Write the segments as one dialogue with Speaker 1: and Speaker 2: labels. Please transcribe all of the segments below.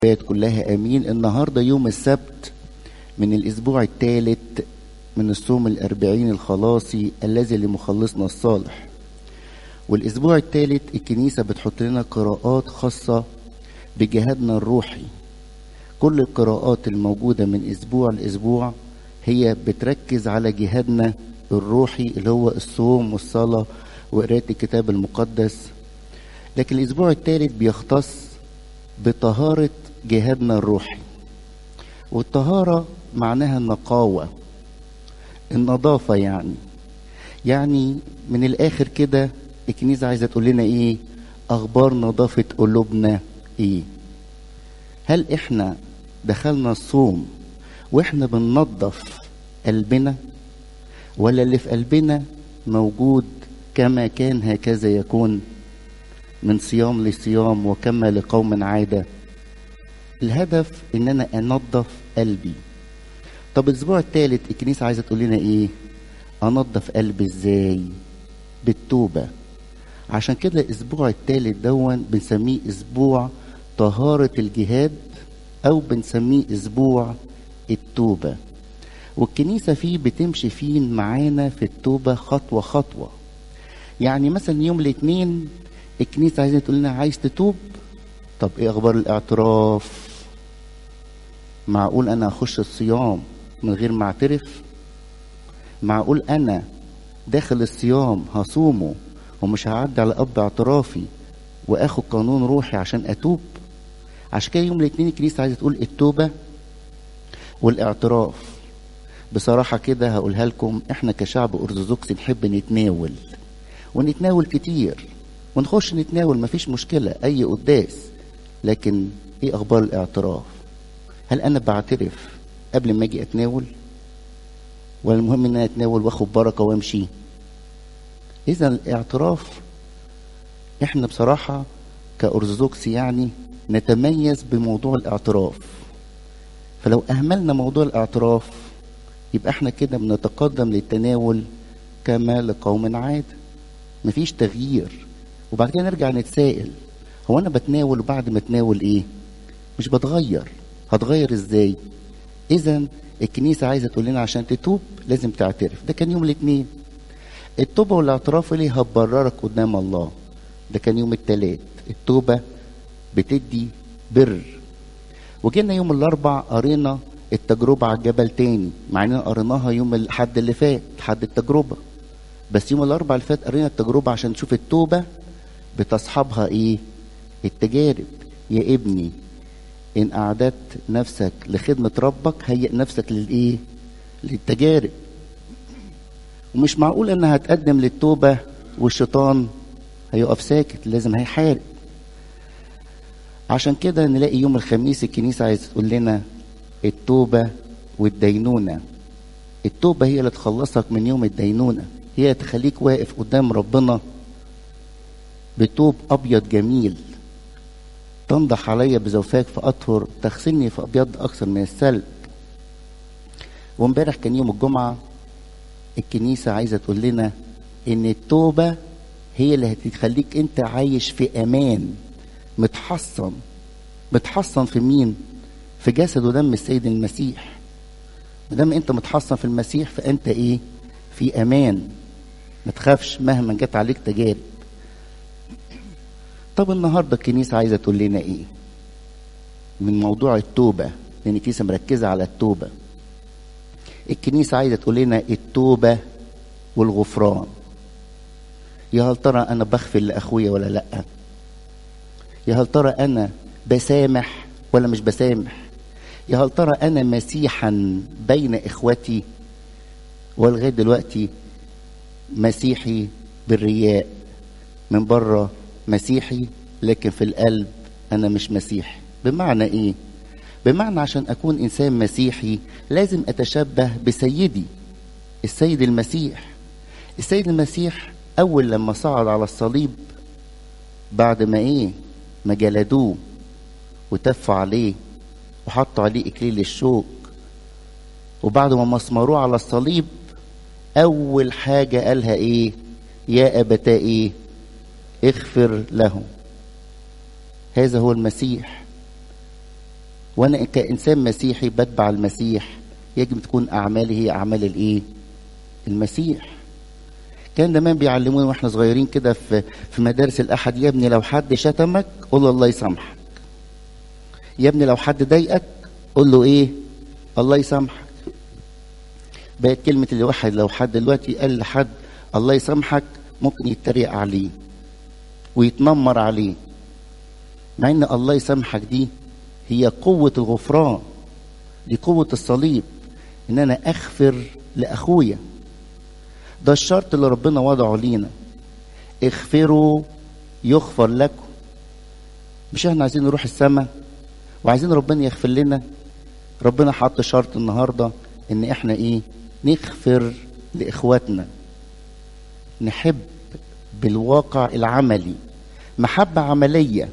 Speaker 1: كلها امين النهارده يوم السبت من الاسبوع الثالث من الصوم الاربعين الخلاصي الذي لمخلصنا الصالح والاسبوع الثالث الكنيسه بتحط لنا قراءات خاصه بجهادنا الروحي كل القراءات الموجوده من اسبوع لاسبوع هي بتركز على جهادنا الروحي اللي هو الصوم والصلاه وقراءه الكتاب المقدس لكن الاسبوع الثالث بيختص بطهاره جهادنا الروحي والطهارة معناها النقاوة النظافة يعني يعني من الآخر كده الكنيسة عايزة تقول لنا إيه أخبار نظافة قلوبنا إيه هل إحنا دخلنا الصوم وإحنا بننظف قلبنا ولا اللي في قلبنا موجود كما كان هكذا يكون من صيام لصيام وكما لقوم عاده الهدف ان انا انظف قلبي طب الاسبوع الثالث الكنيسه عايزه تقول لنا ايه انظف قلبي ازاي بالتوبه عشان كده الاسبوع الثالث دون بنسميه اسبوع طهاره الجهاد او بنسميه اسبوع التوبه والكنيسه فيه بتمشي فيه معانا في التوبه خطوه خطوه يعني مثلا يوم الاثنين الكنيسه عايزه تقول لنا عايز تتوب طب ايه اخبار الاعتراف معقول انا اخش الصيام من غير ما اعترف معقول انا داخل الصيام هصومه ومش هعدي على اب اعترافي واخد قانون روحي عشان اتوب عشان كده يوم الاثنين الكنيسه عايزه تقول التوبه والاعتراف بصراحه كده هقولها لكم احنا كشعب ارثوذكسي نحب نتناول ونتناول كتير ونخش نتناول مفيش مشكله اي قداس لكن ايه اخبار الاعتراف هل انا بعترف قبل ما اجي اتناول ولا المهم ان انا اتناول واخد بركه وامشي اذا الاعتراف احنا بصراحه كارثوذكس يعني نتميز بموضوع الاعتراف فلو اهملنا موضوع الاعتراف يبقى احنا كده بنتقدم للتناول كما لقوم عاد مفيش تغيير وبعد كده نرجع نتسائل هو انا بتناول وبعد ما اتناول ايه مش بتغير هتغير ازاي اذا الكنيسه عايزه تقول لنا عشان تتوب لازم تعترف ده كان يوم الاثنين التوبه والاعتراف اللي هتبررك قدام الله ده كان يوم الثلاث التوبه بتدي بر وجينا يوم الاربع قرينا التجربه على الجبل تاني مع اننا قريناها يوم الحد اللي فات حد التجربه بس يوم الاربع اللي فات قرينا التجربه عشان نشوف التوبه بتصحبها ايه التجارب يا ابني ان اعددت نفسك لخدمه ربك هيئ نفسك للايه للتجارب ومش معقول انها هتقدم للتوبه والشيطان هيقف ساكت لازم هيحارب عشان كده نلاقي يوم الخميس الكنيسه عايزه تقول لنا التوبه والدينونه التوبه هي اللي تخلصك من يوم الدينونه هي تخليك واقف قدام ربنا بتوب ابيض جميل تنضح علي بزوفاك فاطهر تغسلني فابيض اكثر من السلب وامبارح كان يوم الجمعه الكنيسه عايزه تقول لنا ان التوبه هي اللي هتخليك انت عايش في امان متحصن متحصن في مين في جسد ودم السيد المسيح ما دام انت متحصن في المسيح فانت ايه في امان ما تخافش مهما جت عليك تجارب طب النهارده الكنيسه عايزه تقول لنا ايه من موضوع التوبه لان الكنيسه مركزه على التوبه الكنيسه عايزه تقول لنا التوبه والغفران يا هل ترى انا بغفر لاخويا ولا لا يا هل ترى انا بسامح ولا مش بسامح يا هل ترى انا مسيحا بين اخوتي ولغايه دلوقتي مسيحي بالرياء من بره مسيحي لكن في القلب انا مش مسيحي بمعنى ايه بمعنى عشان اكون انسان مسيحي لازم اتشبه بسيدي السيد المسيح السيد المسيح اول لما صعد على الصليب بعد ما ايه ما جلدوه وتفوا عليه وحطوا عليه اكليل الشوك وبعد ما مسمروه على الصليب اول حاجه قالها ايه يا ابتاه ايه اغفر لهم هذا هو المسيح وانا كانسان مسيحي بتبع المسيح يجب تكون اعمالي هي اعمال الايه المسيح كان زمان بيعلمونا واحنا صغيرين كده في في مدارس الاحد يا ابني لو حد شتمك قول له الله يسامحك يا ابني لو حد ضايقك قول له ايه الله يسامحك بقت كلمة اللي واحد لو حد دلوقتي قال لحد الله يسامحك ممكن يتريق عليه ويتنمر عليه مع ان الله يسامحك دي هي قوة الغفران دي قوة الصليب ان انا اغفر لاخويا ده الشرط اللي ربنا وضعه لينا اغفروا يغفر لكم مش احنا عايزين نروح السماء وعايزين ربنا يغفر لنا ربنا حط شرط النهارده ان احنا ايه نغفر لاخواتنا نحب بالواقع العملي محبة عملية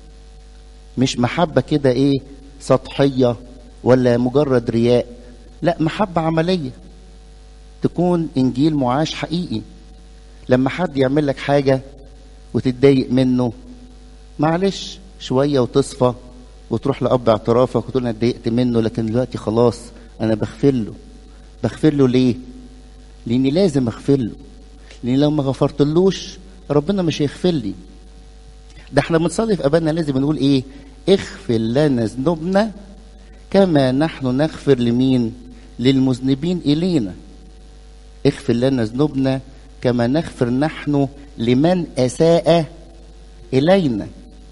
Speaker 1: مش محبة كده ايه سطحية ولا مجرد رياء لا محبة عملية تكون انجيل معاش حقيقي لما حد يعمل لك حاجة وتتضايق منه معلش شوية وتصفى وتروح لأب اعترافك وتقول أنا اتضايقت منه لكن دلوقتي خلاص أنا بغفر له بغفر له ليه؟ لأني لازم أغفر له لأن لو ما غفرتلوش ربنا مش هيغفر لي ده احنا بنصلي في أبانا لازم نقول إيه؟ اغفر لنا ذنوبنا كما نحن نغفر لمين؟ للمذنبين إلينا اغفر لنا ذنوبنا كما نغفر نحن لمن أساء إلينا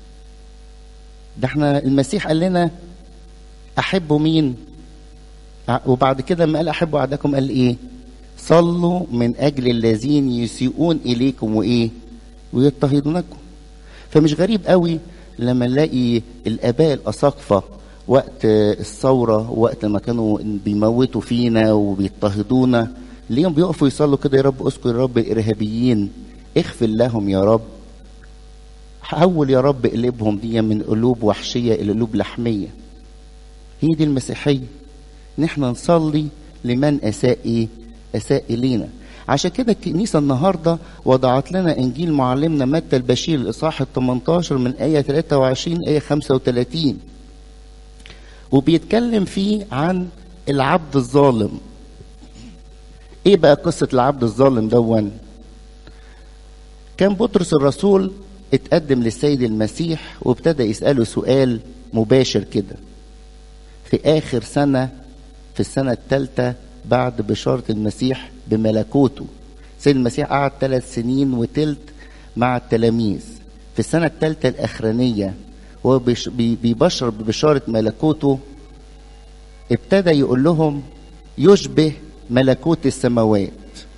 Speaker 1: ده احنا المسيح قال لنا أحبوا مين وبعد كده ما قال أحبوا أعداءكم قال إيه صلوا من أجل الذين يسيئون إليكم وإيه ويضطهدونكم فمش غريب قوي لما نلاقي الآباء الأساقفة وقت الثورة وقت ما كانوا بيموتوا فينا وبيضطهدونا ليهم بيقفوا يصلوا كده يا رب اذكر يا رب الارهابيين اغفر لهم يا رب حول يا رب قلوبهم دي من قلوب وحشيه الى قلوب لحميه هي دي المسيحيه ان احنا نصلي لمن اساء ايه اساء الينا عشان كده الكنيسه النهارده وضعت لنا انجيل معلمنا متى البشير الاصحاح ال 18 من ايه 23 ايه 35 وبيتكلم فيه عن العبد الظالم ايه بقى قصة العبد الظالم دون كان بطرس الرسول اتقدم للسيد المسيح وابتدى يسأله سؤال مباشر كده في آخر سنة في السنة الثالثة بعد بشارة المسيح بملكوته سيد المسيح قعد ثلاث سنين وتلت مع التلاميذ في السنة الثالثة الأخرانية هو بيبشر ببشارة ملكوته ابتدى يقول لهم يشبه ملكوت السماوات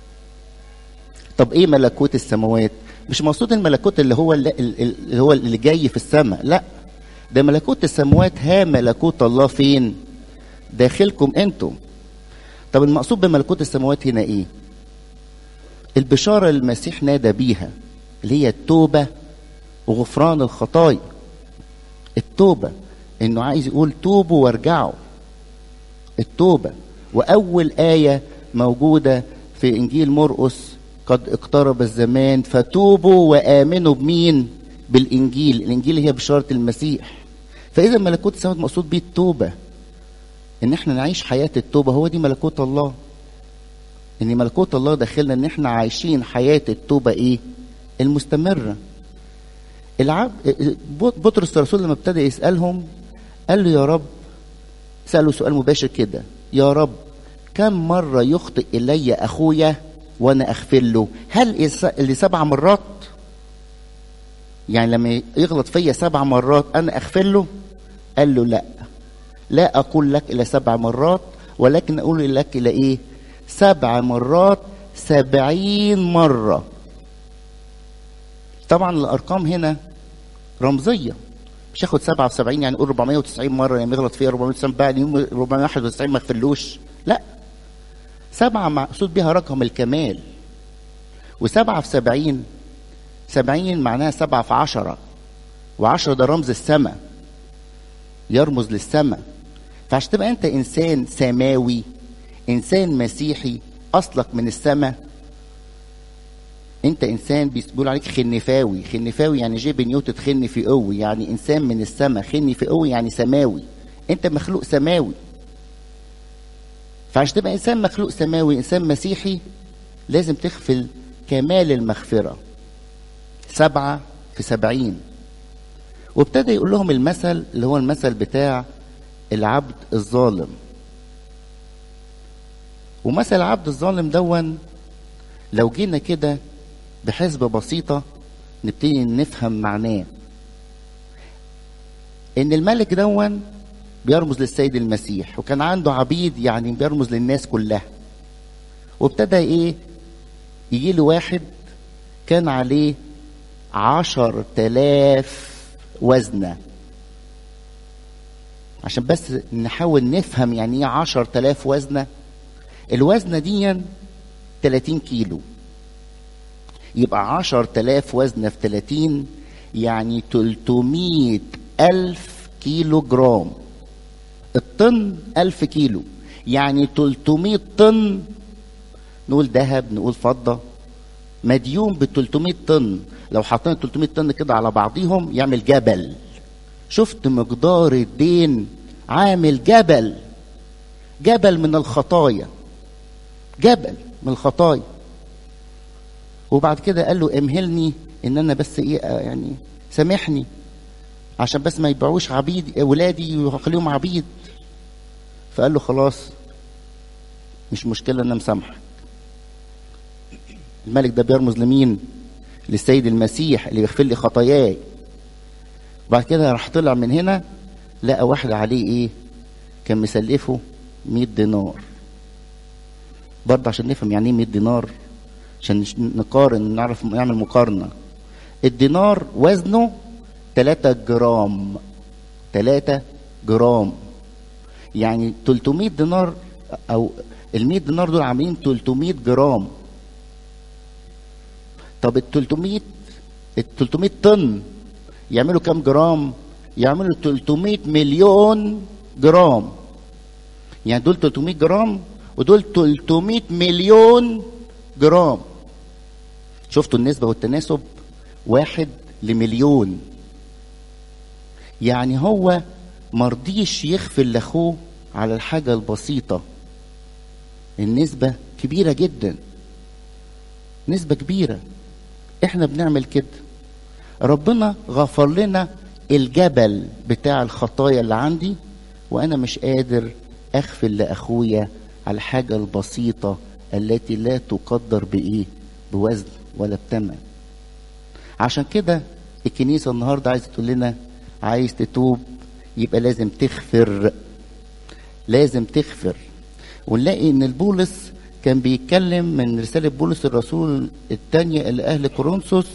Speaker 1: طب ايه ملكوت السماوات مش مقصود الملكوت اللي هو اللي, اللي هو اللي جاي في السماء لا ده ملكوت السماوات ها ملكوت الله فين داخلكم انتم طب المقصود بملكوت السماوات هنا ايه البشاره اللي المسيح نادى بيها اللي هي التوبه وغفران الخطايا التوبه انه عايز يقول توبوا وارجعوا التوبه واول ايه موجوده في انجيل مرقس قد اقترب الزمان فتوبوا وامنوا بمين بالانجيل الانجيل هي بشاره المسيح فاذا ملكوت السماوات مقصود بيه التوبه ان احنا نعيش حياه التوبه هو دي ملكوت الله ان ملكوت الله داخلنا ان احنا عايشين حياه التوبه ايه المستمره العبد بطرس الرسول لما ابتدى يسالهم قال له يا رب ساله سؤال مباشر كده يا رب كم مرة يخطئ إلي أخويا وأنا أغفر له هل اللي سبع مرات يعني لما يغلط فيا سبع مرات أنا أغفر له قال له لا لا أقول لك إلى سبع مرات ولكن أقول لك إلى إيه سبع مرات سبعين مرة طبعا الأرقام هنا رمزية مش هاخد 77 يعني اقول 490 مره يعني يغلط فيها 490 بعد يوم 491 ما اغفرلوش لا سبعة مقصود بها رقم الكمال وسبعة في سبعين سبعين معناها سبعة في عشرة وعشرة ده رمز السماء يرمز للسماء فعشان تبقى انت انسان سماوي انسان مسيحي اصلك من السماء انت انسان بيقول عليك خنفاوي خنفاوي يعني جيب نيوت تخن في قوي يعني انسان من السماء خني في قوي يعني سماوي انت مخلوق سماوي فعشان تبقى انسان مخلوق سماوي انسان مسيحي لازم تغفل كمال المغفرة سبعة في سبعين وابتدى يقول لهم المثل اللي هو المثل بتاع العبد الظالم ومثل العبد الظالم دون لو جينا كده بحسبة بسيطة نبتدي نفهم معناه ان الملك دون بيرمز للسيد المسيح وكان عنده عبيد يعني بيرمز للناس كلها وابتدى ايه يجي له واحد كان عليه عشر تلاف وزنة عشان بس نحاول نفهم يعني ايه عشر تلاف وزنة الوزنة دي 30 كيلو يبقى عشر تلاف وزنة في 30 يعني 300 ألف كيلو جرام الطن ألف كيلو يعني 300 طن نقول ذهب نقول فضة مديون ب 300 طن لو حطينا 300 طن كده على بعضيهم يعمل جبل شفت مقدار الدين عامل جبل جبل من الخطايا جبل من الخطايا وبعد كده قال له امهلني ان انا بس ايه يعني سامحني عشان بس ما يبيعوش عبيد ولادي ويخليهم عبيد فقال له خلاص مش مشكلة انا مسامحك الملك ده بيرمز لمين للسيد المسيح اللي بيغفر لي خطاياي بعد كده راح طلع من هنا لقى واحد عليه ايه كان مسلفه 100 دينار برضه عشان نفهم يعني ايه 100 دينار عشان نقارن نعرف نعمل مقارنة الدينار وزنه 3 جرام 3 جرام يعني 300 دينار او ال 100 دينار دول عاملين 300 جرام طب ال 300 ال 300 طن يعملوا كام جرام؟ يعملوا 300 مليون جرام يعني دول 300 جرام ودول 300 مليون جرام شفتوا النسبة والتناسب واحد لمليون يعني هو مرضيش يغفر لاخوه على الحاجة البسيطة النسبة كبيرة جدا نسبة كبيرة احنا بنعمل كده ربنا غفر لنا الجبل بتاع الخطايا اللي عندي وانا مش قادر اغفر لاخويا على الحاجة البسيطة التي لا تقدر بايه بوزن ولا بثمن عشان كده الكنيسة النهاردة عايزة تقول لنا عايز تتوب يبقى لازم تغفر لازم تغفر ونلاقي ان البولس كان بيتكلم من رسالة بولس الرسول الثانية إلى أهل كورنثوس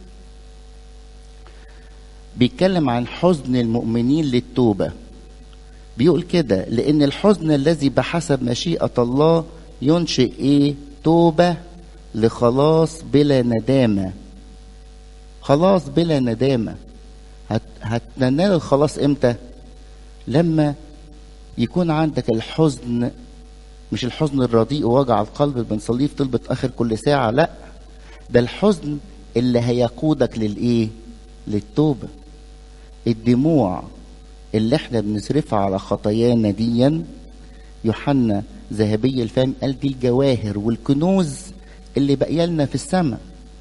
Speaker 1: بيتكلم عن حزن المؤمنين للتوبة بيقول كده لأن الحزن الذي بحسب مشيئة الله ينشئ إيه توبة لخلاص بلا ندامة خلاص بلا ندامة هت هتنال الخلاص امتى لما يكون عندك الحزن مش الحزن الرديء ووجع القلب اللي بنصليه في طلبة آخر كل ساعة لا ده الحزن اللي هيقودك للإيه للتوبة الدموع اللي احنا بنصرفها على خطايانا ديا يوحنا ذهبي الفم قال دي الجواهر والكنوز اللي باقيه لنا في السماء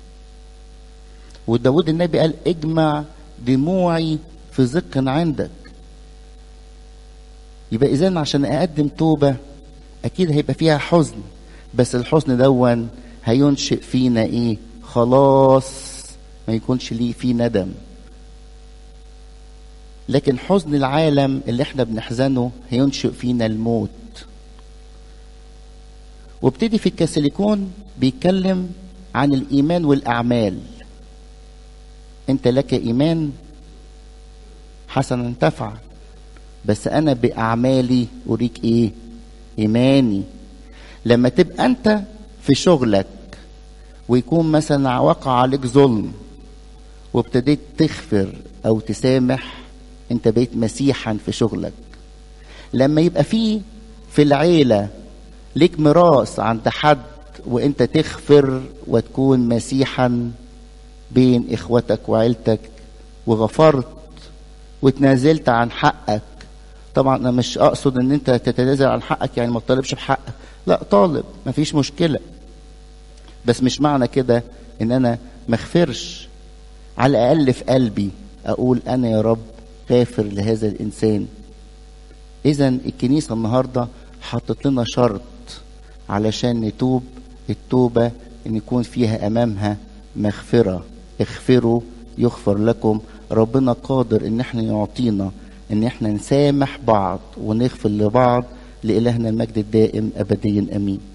Speaker 1: وداود النبي قال اجمع دموعي في زق عندك يبقى اذا عشان اقدم توبه اكيد هيبقى فيها حزن بس الحزن دون هينشئ فينا ايه خلاص ما يكونش ليه فيه ندم لكن حزن العالم اللي احنا بنحزنه هينشئ فينا الموت وابتدي في الكاسيليكون بيتكلم عن الايمان والاعمال انت لك ايمان حسنا تفعل بس انا باعمالي اريك ايه ايماني لما تبقى انت في شغلك ويكون مثلا وقع عليك ظلم وابتديت تغفر او تسامح انت بقيت مسيحا في شغلك لما يبقى في في العيله ليك ميراث عند حد وانت تغفر وتكون مسيحا بين اخوتك وعيلتك وغفرت وتنازلت عن حقك طبعا انا مش اقصد ان انت تتنازل عن حقك يعني ما تطالبش بحقك لا طالب مفيش مشكله بس مش معنى كده ان انا مغفرش على الاقل في قلبي اقول انا يا رب غافر لهذا الانسان اذا الكنيسه النهارده حطت لنا شرط علشان نتوب التوبه ان يكون فيها امامها مغفره اغفروا يغفر لكم ربنا قادر ان احنا يعطينا ان احنا نسامح بعض ونغفر لبعض لالهنا المجد الدائم ابديا امين